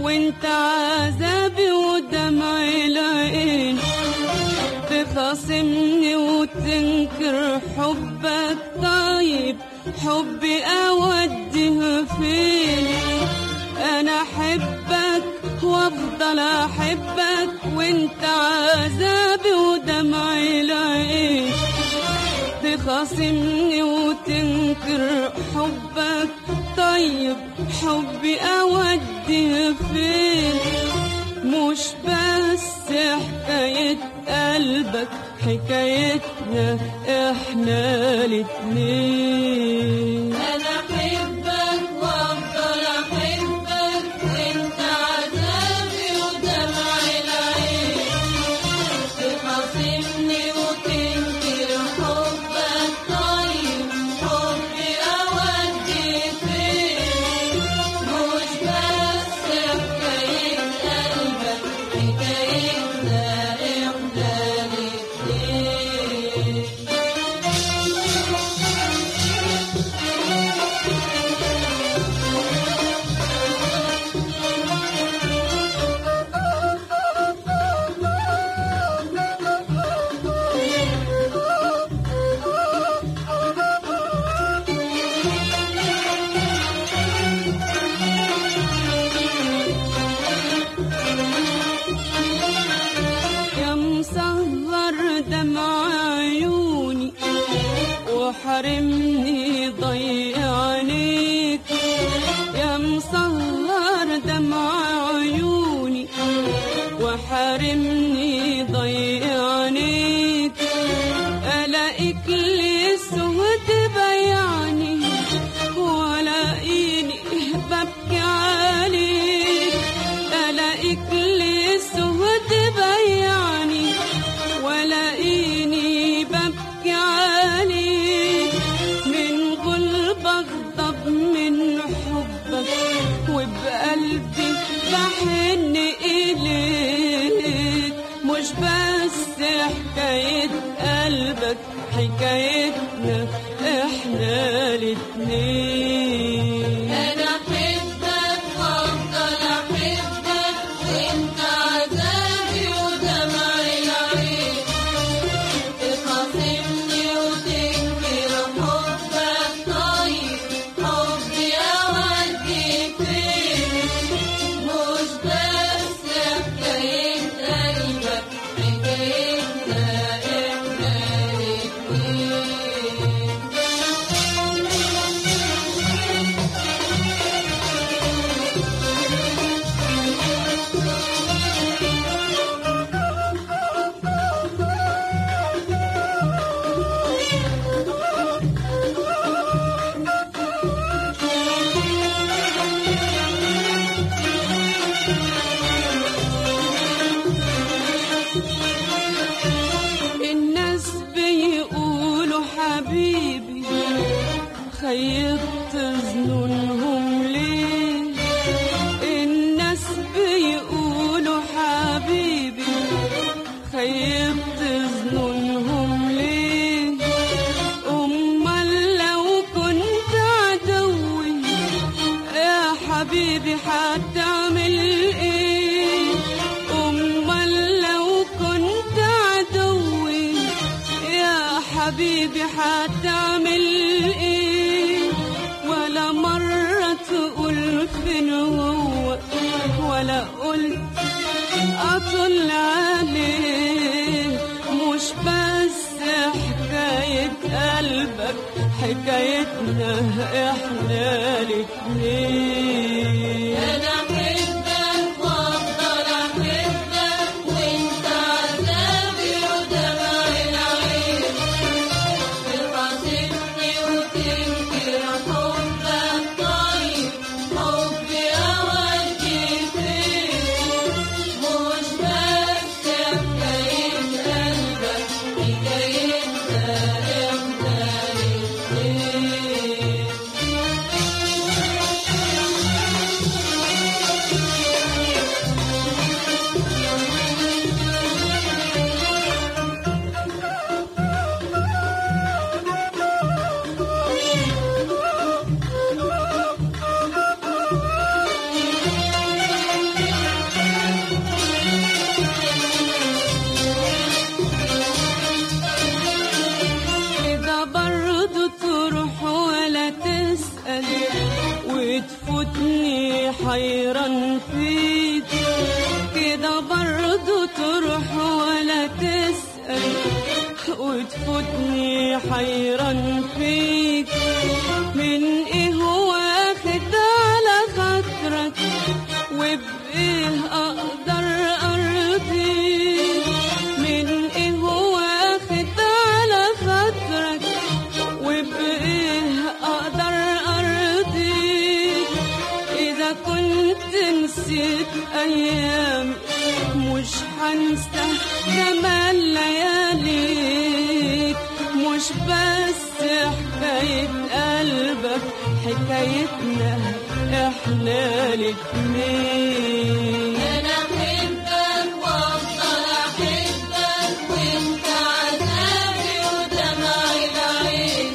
وانت عذابي ودمع العين تخاصمني وتنكر حبك طيب حبي اوديه فين انا احبك وافضل احبك وانت عذابي ودمع العين تخاصمني وتنكر حبك طيب حبي اودي فين مش بس حكاية قلبك حكايتنا احنا الاتنين انا احبك وافضل احبك وانت عذابي ودمع العين تخاصمني وتنكر حبك طيب حبي اودي فين مش بس حكاية قلبك حكايتنا احنا الاتنين يا مسهر دمع عيوني وحرمني ضيع عينيك يا مسهر دمع عيوني وحرمني ضيع عينيك الاقيك لي سهد بيعني ولاقيني ببكي عليك الاقيك لي سهد بيعني ولاقيني ببكي عليك من غلب اغضب من حبك وبقلبي بحن اليك مش بس حكاية قلبك حكايتنا احنا الاتنين انا احبك وافضل احبك وانت عذابي ودمع العين تخاصمني وتنكر حبك طيب حبي اودي فين مش بس حكاية قلبك حكايتنا احنا الاتنين الناس بيقولوا حبيبي خيبت ظنونهم ليه الناس بيقولوا حبيبي خيبت ظنونهم ليه امال لو كنت عدوي يا حبيبي هتعمل ايه امال لو كنت عدوي يا حبيبي هتعمل ايه ولا مرة تقول فين هو ولا قلت اطل عليه مش بس حكاية قلبك حكايتنا احنا الاتنين انا احبك وافضل احبك وانت عذابي ودمع العين تخاصمني وتنكر حبك طيب حبي اودي فين مش بس حكاية قلبك حكايتنا احنا الاتنين تسأل وتفوتني حيران فيك كده برضو تروح ولا تسأل وتفوتني حيران فيك من ايه واخد على خاطرك وبايه اقدر ارضيك من ايه واخد على خاطرك وبايه اقدر ارضيك اذا كنت نسيت ايامي مش هنسى جمال لياليك مش بس حكاية قلبك حكايتنا احنا الاتنين أنا أحبك وأفضل أحبك وأنت عذابي ودمعي العين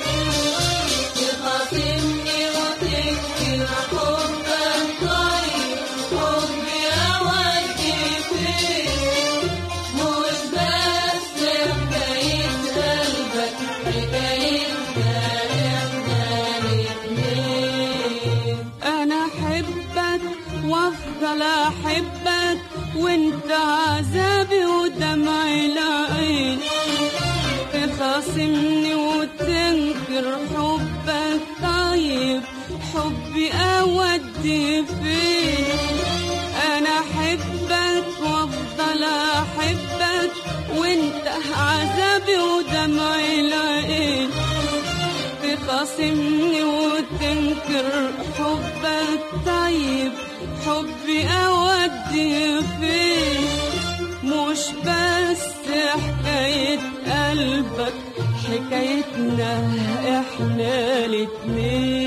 تخاصمني وتنكر حبك طيب حبي أودي فين مش بس حكاية قلبك حكايتنا إحنا الاتنين انا احبك وافضل احبك وانت عذابي ودمعي العين تخاصمني وتنكر حبك طيب حبي اودي فين انا احبك وافضل احبك وانت عذابي ودمعي العين تخاصمني وتنكر حبك طيب حبي اودي فين مش بس حكاية قلبك حكايتنا احنا الاتنين